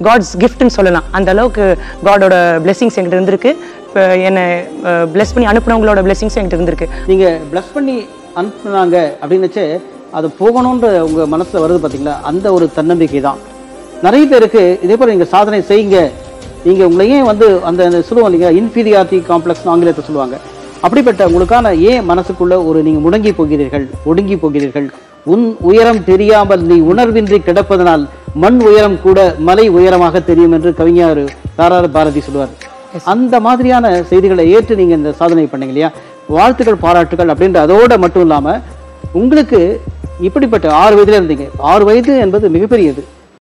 God's கிஃப்ட்னு சொல்லலாம் அந்த அளவுக்கு காடோட பிளெஸிங்ஸ் என்கிட்ட இருந்திருக்கு இப்போ என்னை பிளெஸ் பண்ணி அனுப்புனவங்களோட பிளெஸிங்ஸ் என்கிட்ட இருந்திருக்கு நீங்க ப்ளஸ் பண்ணி அனுப்புனாங்க அப்படின்னுச்சு அது போகணுன்ற உங்க மனசுல வருது பாத்தீங்களா அந்த ஒரு தன்னம்பிக்கை தான் நிறைய பேருக்கு இதே போல நீங்க சாதனை செய்யுங்க நீங்க உங்களை ஏன் வந்து அந்த அந்த சொல்லுவோம் இல்லைங்க இன்ஃபீரியாரிட்டி காம்ப்ளெக்ஸ் ஆங்கிலத்தை சொல்லுவாங்க அப்படிப்பட்ட உங்களுக்கான ஏன் மனசுக்குள்ள ஒரு நீங்க முடங்கி போகிறீர்கள் ஒடுங்கி போகிறீர்கள் உன் உயரம் தெரியாமல் நீ உணர்வின்றி கிடப்பதனால் மண் உயரம் கூட மலை உயரமாக தெரியும் என்று கவிஞர் தாரார் பாரதி சொல்லுவார் அந்த மாதிரியான செய்திகளை ஏற்று நீங்க இந்த சாதனை பண்ணீங்க இல்லையா வாழ்த்துக்கள் பாராட்டுகள் அப்படின்ற அதோட மட்டும் இல்லாம உங்களுக்கு இப்படிப்பட்ட ஆறு வயதுல இருந்தீங்க ஆறு வயது என்பது மிகப்பெரியது